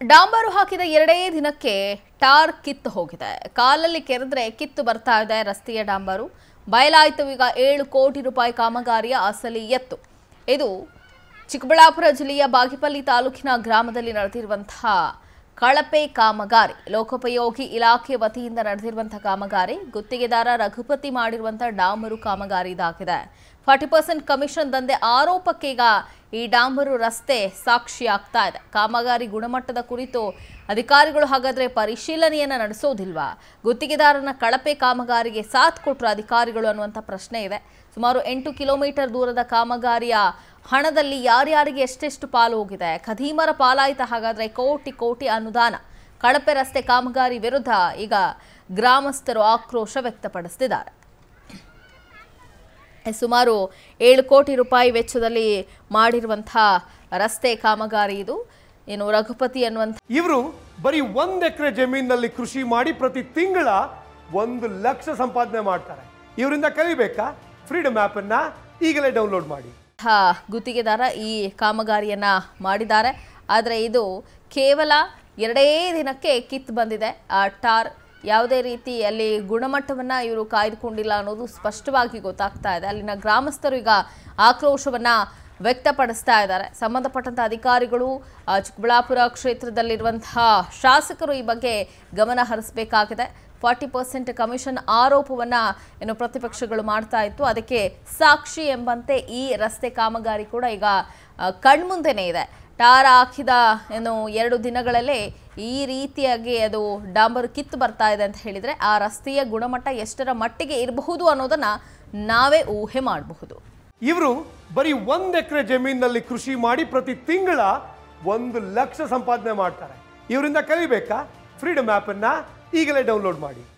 ಡಾಂಬರು ಹಾಕಿದ ಎರಡೇ ದಿನಕ್ಕೆ ಟಾರ್ ಕಿತ್ತು ಹೋಗಿದೆ ಕಾಲಲ್ಲಿ ಕೆರೆದ್ರೆ ಕಿತ್ತು ಬರ್ತಾ ಇದೆ ರಸ್ತೆಯ ಡಾಂಬರು ಬಯಲಾಯಿತು ಈಗ ಏಳು ಕೋಟಿ ರೂಪಾಯಿ ಕಾಮಗಾರಿಯ ಅಸಲಿ ಎತ್ತು ಇದು ಚಿಕ್ಕಬಳ್ಳಾಪುರ ಜಿಲ್ಲೆಯ ಬಾಗೇಪಲ್ಲಿ ತಾಲೂಕಿನ ಗ್ರಾಮದಲ್ಲಿ ನಡೆದಿರುವಂತಹ ಕಳಪೆ ಕಾಮಗಾರಿ ಲೋಕೋಪಯೋಗಿ ಇಲಾಖೆ ವತಿಯಿಂದ ನಡೆದಿರುವಂತಹ ಕಾಮಗಾರಿ ಗುತ್ತಿಗೆದಾರ ರಘುಪತಿ ಮಾಡಿರುವಂತಹ ಡಾಂಬರು ಕಾಮಗಾರಿ ಇದಾಗಿದೆ ಫಾರ್ಟಿ ಪರ್ಸೆಂಟ್ ಕಮಿಷನ್ ದಂಧೆ ಆರೋಪಕ್ಕೆ ಈಗ ಈ ಡಾಂಬರು ರಸ್ತೆ ಸಾಕ್ಷಿಯಾಗ್ತಾ ಇದೆ ಕಾಮಗಾರಿ ಗುಣಮಟ್ಟದ ಕುರಿತು ಅಧಿಕಾರಿಗಳು ಹಾಗಾದ್ರೆ ಪರಿಶೀಲನೆಯನ್ನ ನಡೆಸೋದಿಲ್ವಾ ಗುತ್ತಿಗೆದಾರನ ಕಳಪೆ ಕಾಮಗಾರಿಗೆ ಸಾಥ್ ಕೊಟ್ಟರು ಅಧಿಕಾರಿಗಳು ಅನ್ನುವಂಥ ಪ್ರಶ್ನೆ ಇದೆ ಸುಮಾರು ಎಂಟು ಕಿಲೋಮೀಟರ್ ದೂರದ ಕಾಮಗಾರಿಯ ಹಣದಲ್ಲಿ ಯಾರ್ಯಾರಿಗೆ ಎಷ್ಟೆಷ್ಟು ಪಾಲು ಹೋಗಿದೆ ಖದೀಮರ ಪಾಲಾಯಿತ ಹಾಗಾದ್ರೆ ಕೋಟಿ ಕೋಟಿ ಅನುದಾನ ಕಳಪೆ ರಸ್ತೆ ಕಾಮಗಾರಿ ವಿರುದ್ಧ ಈಗ ಗ್ರಾಮಸ್ಥರು ಆಕ್ರೋಶ ವ್ಯಕ್ತಪಡಿಸ್ತಿದ್ದಾರೆ ಸುಮಾರು ಏಳು ಕೋಟಿ ರೂಪಾಯಿ ವೆಚ್ಚದಲ್ಲಿ ಮಾಡಿರುವಂಥ ರಸ್ತೆ ಕಾಮಗಾರಿ ಇದು ಏನು ರಘುಪತಿ ಅನ್ನುವಂಥ ಇವರು ಬರೀ ಒಂದ್ ಎಕರೆ ಜಮೀನಿನಲ್ಲಿ ಕೃಷಿ ಮಾಡಿ ಪ್ರತಿ ತಿಂಗಳ ಒಂದು ಲಕ್ಷ ಸಂಪಾದನೆ ಮಾಡ್ತಾರೆ ಇವರಿಂದ ಕಲಿಬೇಕಾ ಫ್ರೀಡಮ್ ಆಪ್ ಅನ್ನ ಈಗಲೇ ಡೌನ್ಲೋಡ್ ಮಾಡಿ ಗುತ್ತಿಗೆದಾರ ಈ ಕಾಮಗಾರಿಯನ್ನ ಮಾಡಿದ್ದಾರೆ ಆದರೆ ಇದು ಕೇವಲ ಎರಡೇ ದಿನಕ್ಕೆ ಕಿತ್ತು ಬಂದಿದೆ ಆ ಟಾರ್ ಯಾವುದೇ ರೀತಿ ಅಲ್ಲಿ ಗುಣಮಟ್ಟವನ್ನ ಇವರು ಕಾಯ್ದುಕೊಂಡಿಲ್ಲ ಅನ್ನೋದು ಸ್ಪಷ್ಟವಾಗಿ ಗೊತ್ತಾಗ್ತಾ ಇದೆ ಅಲ್ಲಿನ ಗ್ರಾಮಸ್ಥರು ಈಗ ಆಕ್ರೋಶವನ್ನ ವ್ಯಕ್ತಪಡಿಸ್ತಾ ಇದ್ದಾರೆ ಸಂಬಂಧಪಟ್ಟಂತ ಅಧಿಕಾರಿಗಳು ಆ, ಚಿಕ್ಕಬಳ್ಳಾಪುರ ಕ್ಷೇತ್ರದಲ್ಲಿರುವಂತಹ ಶಾಸಕರು ಈ ಬಗ್ಗೆ ಗಮನ ಹರಿಸಬೇಕಾಗಿದೆ ಫಾರ್ಟಿ ಪರ್ಸೆಂಟ್ ಕಮಿಷನ್ ಆರೋಪವನ್ನ ಏನು ಪ್ರತಿಪಕ್ಷಗಳು ಮಾಡ್ತಾ ಇತ್ತು ಅದಕ್ಕೆ ಸಾಕ್ಷಿ ಎಂಬಂತೆ ಈ ರಸ್ತೆ ಕಾಮಗಾರಿ ಕೂಡ ಈಗ ಆ, ಕಣ್ಮುಂದೆನೇ ಇದೆ ಟಾರ್ ಹಾಕಿದ ಏನು ಎರಡು ದಿನಗಳಲ್ಲೇ ಈ ರೀತಿಯಾಗಿ ಅದು ಡಾಂಬರು ಕಿತ್ತು ಬರ್ತಾ ಇದೆ ಅಂತ ಹೇಳಿದ್ರೆ ಆ ರಸ್ತೆಯ ಗುಣಮಟ್ಟ ಎಷ್ಟರ ಮಟ್ಟಿಗೆ ಇರಬಹುದು ಅನ್ನೋದನ್ನ ನಾವೇ ಊಹೆ ಮಾಡಬಹುದು ಇವರು ಬರೀ ಒಂದ್ ಎಕರೆ ಜಮೀನಿನಲ್ಲಿ ಕೃಷಿ ಮಾಡಿ ಪ್ರತಿ ತಿಂಗಳ ಒಂದು ಲಕ್ಷ ಸಂಪಾದನೆ ಮಾಡ್ತಾರೆ ಇವರಿಂದ ಕಲಿಬೇಕಾ ಫ್ರೀಡಮ್ ಆಪ್ ಅನ್ನ ಈಗಲೇ ಡೌನ್ಲೋಡ್ ಮಾಡಿ